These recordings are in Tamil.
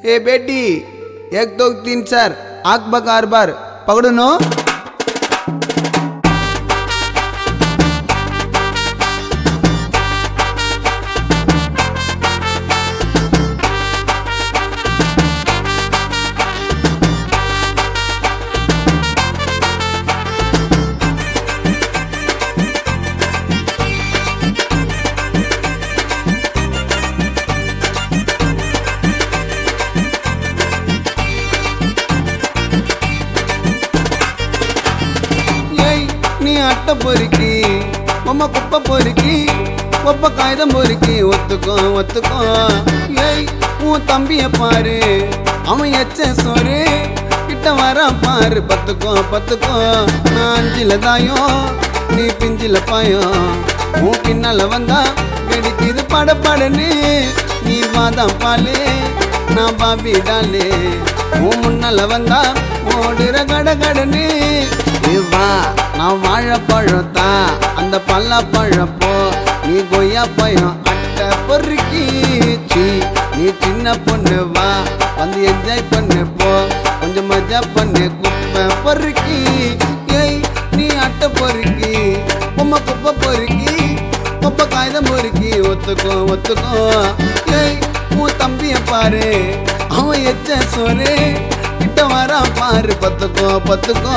ए बेटी एक दो तीन चार आग बकार बार पकड़ो नो ఏయ్ నీ అట్ట పొరికి బొమ్మ కుప్ప పొరికి ఒప్ప కాగితం పొరికి ఒత్తుకో ఒత్తుకో ஏய் உன் தம்பிய பாரு அவன் எச்ச சோறு கிட்ட வர பாரு பத்துக்கோ பத்துக்கோ நான் அஞ்சில தாயம் நீ பிஞ்சில பாயம் உன் பின்னால வந்தா வெடிக்குது பட படன்னு நீ வாதம் பாலு நான் பாபி டாலு உன் முன்னால வந்தா ஓடுற கட கடன்னு ஏ வா நான் வாழைப்பழம் தான் அந்த பல்லாப்பழம் போ நீ கொய்யா பழம் அட்டை பொறுக்கி சீ நீ சின்ன பொண்ணு வா வந்து என்ஜாய் பண்ணு போ கொஞ்சம் மஜா பண்ணு குப்பை பொறுக்கி ஏய் நீ அட்டை பொறுக்கி பொம்மை குப்பை பொறுக்கி குப்பை காகிதம் பொறுக்கி ஒத்துக்கோ ஒத்துக்கோ ஏய் உன் தம்பிய பாரு அவன் எச்ச சோறு கிட்ட வரா பாரு பத்துக்கோ பத்துக்கோ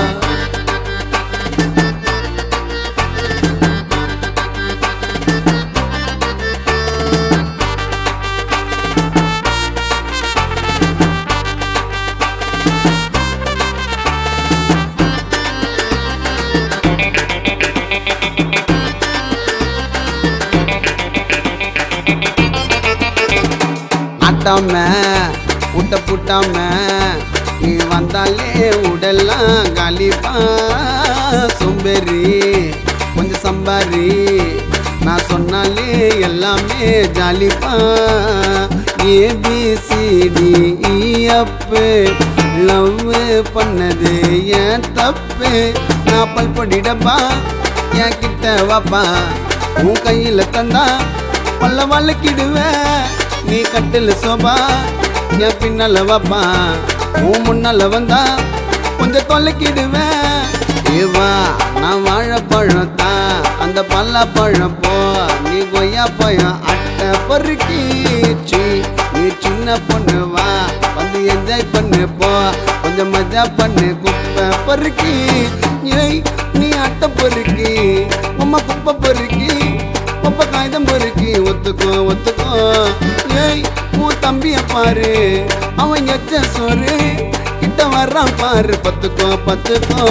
ஆட்டாம விட்ட புட்டாம நீ வந்தாலே உடெல்லாம் காலிப்பா சோம்பேறி கொஞ்சம் சம்பாரி நான் சொன்னாலே எல்லாமே ஜாலிப்பா ஏபிசிடி இஎப்பு லவ் பண்ணது ஏன் தப்பு நான் பல் பொடிடப்பா என் கிட்ட வாப்பா உன் கையில தந்தா பல்ல வளக்கிடுவேன் நீ கட்டில் சோபா என் பின்னால வாப்பா உன் முன்னால வந்தா கொஞ்சம் தொலைக்கிடுவேன் ஏவா நான் வாழைப்பழம் தான் அந்த பல்லாப்பழம் போ நீ கொய்யா பழம் அட்டை பொறுக்கி சீ, நீ சின்ன பொண்ணு வா வந்து என்ஜாய் பண்ணு போ கொஞ்சம் மஜா பண்ணு குப்பை பொறுக்கி ஏய் நீ அட்டை பொறுக்கி உம்மா குப்பை பொறுக்கி குப்பை காகிதம் பொறுக்கி ஒத்துக்கோ ஒத்துக்கோ ஏய் உன் தம்பிய பாரு அவன் எச்ச சோறு கிட்ட வர்றான் பாரு பத்துக்கோ பத்துக்கோ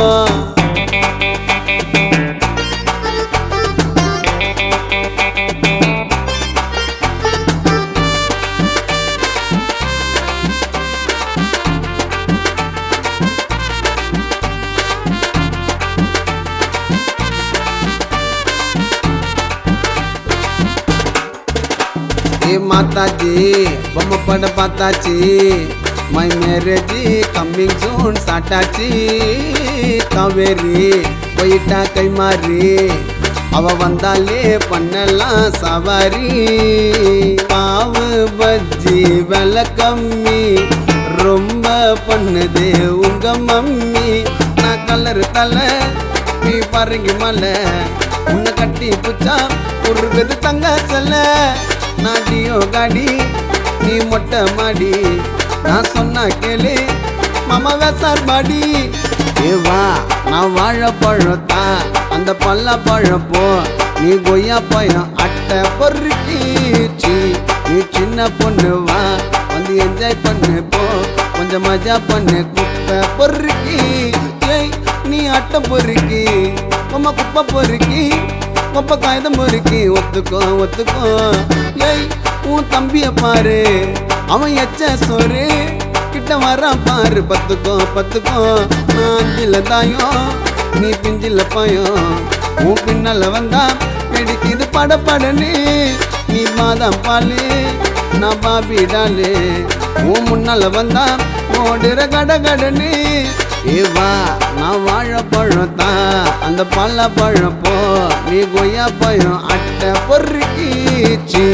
ஏ மாதாஜி பொம்மை பட பார்த்தாச்சு மை மேரேஜ் கம்மிங் சூன் சாட்டாச்சு காவேரி போயிட்டா கை மாறி அவ வந்தாலே பண்ணலாம் சவாரி பாவு பஜ்ஜி விலை கம்மி ரொம்ப பண்ணுது உங்க மம்மி நான் கலர் தலை நீ பாருங்க மலை உன்னை கட்டி புச்சா உருகுது தங்க செல்ல நாட்டியோ காடி நீ மொட்டை மாடி நான் சொன்னா கேளு மாமா வேசார் பாடி ஏ வா நான் வாழைப்பழம் தான் அந்த பல்லாப்பழம் போ நீ கொய்யா பழம் அட்டை பொறுக்கி சீ, நீ சின்ன பொண்ணு வா வந்து என்ஜாய் பண்ணு போ கொஞ்சம் மஜா பண்ணு குப்பை பொறுக்கி ஏய் நீ அட்டை பொறுக்கி உம்மா குப்பை பொறுக்கி குப்பை காகிதம் பொறுக்கி ஒத்துக்கோ ஒத்துக்கோ ஏய் உன் தம்பிய பாரு அவன் எச்ச சோறு கிட்ட வரான் பாரு பத்துக்கோ பத்துக்கோ நான் அஞ்சில தாயம் நீ பிஞ்சில பாயம் உன் பின்னால வந்தா வெடிக்குது பட படன்னு நீ பாதாம் பாலு நான் பாபி டாலு உன் முன்னால வந்தா ஓடுற கட கடன்னு ஏ வா நான் வாழைப்பழம் தான் அந்த பல்லாப்பழம் போ நீ கொய்யா பழம் அட்டை பொறுக்கி சீ,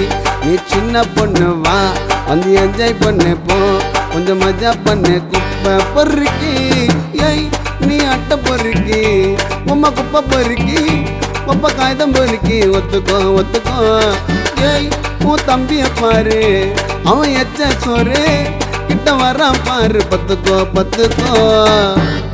நீ சின்ன பொண்ணு வா வந்து என்ஜாய் பண்ணு போ கொஞ்சம் மஜா பண்ணு குப்பை பொறுக்கி ஏய் நீ அட்டை பொறுக்கி உம்மா குப்பை பொறுக்கி குப்பை காகிதம் பொறுக்கி ஒத்துக்கோ ஒத்துக்கோ ஏய் உன் தம்பிய பாரு அவன் எச்ச சோறு கிட்ட வரான் பாரு பத்துக்கோ பத்துக்கோ